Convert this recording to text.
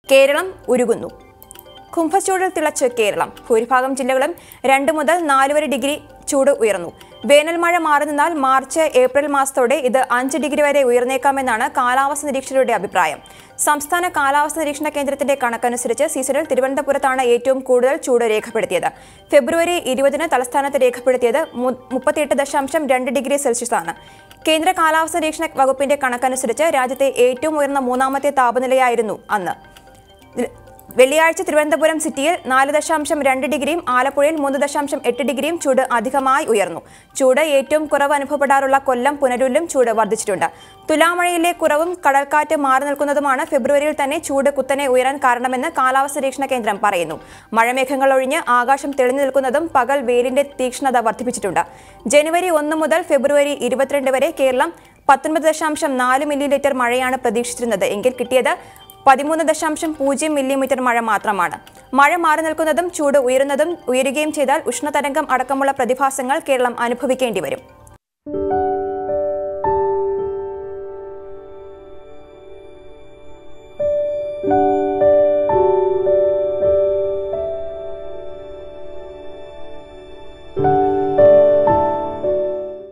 കേരളം ഉരുകുന്നു കുംഭച്ചൂടിൽ തിളച്ച് കേരളം ഭൂരിഭാഗം ജില്ലകളും രണ്ട് മുതൽ നാല് വരെ ഡിഗ്രി ചൂട് ഉയർന്നു വേനൽ മഴ മാറി നിന്നാൽ മാർച്ച് ഏപ്രിൽ മാസത്തോടെ ഇത് അഞ്ച് ഡിഗ്രി വരെ ഉയർന്നേക്കാമെന്നാണ് കാലാവസ്ഥ നിരീക്ഷകരുടെ അഭിപ്രായം സംസ്ഥാന കാലാവസ്ഥ നിരീക്ഷണ കേന്ദ്രത്തിന്റെ കണക്കനുസരിച്ച് സീസണിൽ തിരുവനന്തപുരത്താണ് ഏറ്റവും കൂടുതൽ ചൂട് രേഖപ്പെടുത്തിയത് ഫെബ്രുവരി ഇരുപതിന് തലസ്ഥാനത്ത് രേഖപ്പെടുത്തിയത് മു- മുപ്പത്തിയെട്ട് ദശാംശം രണ്ട് ഡിഗ്രി സെൽഷ്യസ് ആണ് കേന്ദ്ര കാലാവസ്ഥ നിരീക്ഷണ വകുപ്പിന്റെ കണക്കനുസരിച്ച് രാജ്യത്തെ ഏറ്റവും ഉയർന്ന മൂന്നാമത്തെ താപനിലയായിരുന്നു അന്ന് വെള്ളിയാഴ്ച തിരുവനന്തപുരം സിറ്റിയിൽ നാല് ദശാംശം രണ്ട് ഡിഗ്രിയും ആലപ്പുഴയിൽ മൂന്ന് ദശാംശം എട്ട് ഡിഗ്രിയും ചൂട് അധികമായി ഉയർന്നു ചൂട് ഏറ്റവും കുറവ് അനുഭവപ്പെടാറുള്ള കൊല്ലം പുനലൂരിലും ചൂട് വർദ്ധിച്ചിട്ടുണ്ട് തുലാമഴയിലെ കുറവും കടൽക്കാറ്റ് മാറി നിൽക്കുന്നതുമാണ് ഫെബ്രുവരിയിൽ തന്നെ ചൂട് കുത്തനെ ഉയരാൻ കാരണമെന്ന് കാലാവസ്ഥ നിരീക്ഷണ കേന്ദ്രം പറയുന്നു മഴമേഘങ്ങൾ ഒഴിഞ്ഞ് ആകാശം തെളിഞ്ഞു നിൽക്കുന്നതും പകൽ വെയിലിന്റെ തീക്ഷ്ണത വർദ്ധിപ്പിച്ചിട്ടുണ്ട് ജനുവരി ഒന്ന് മുതൽ ഫെബ്രുവരി ഇരുപത്തിരണ്ട് വരെ കേരളം പത്തൊൻപത് ദശാംശം നാല് മില്ലിലിറ്റർ മഴയാണ് പ്രതീക്ഷിച്ചിരുന്നത് എങ്കിൽ കിട്ടിയത് പതിമൂന്ന് ദശാംശം പൂജ്യം മില്ലിമീറ്റർ മഴ മാത്രമാണ് മഴ മാറി നിൽക്കുന്നതും ചൂട് ഉയരുന്നതും ഉയരുകയും ചെയ്താൽ ഉഷ്ണതരംഗം അടക്കമുള്ള പ്രതിഭാസങ്ങൾ കേരളം അനുഭവിക്കേണ്ടി വരും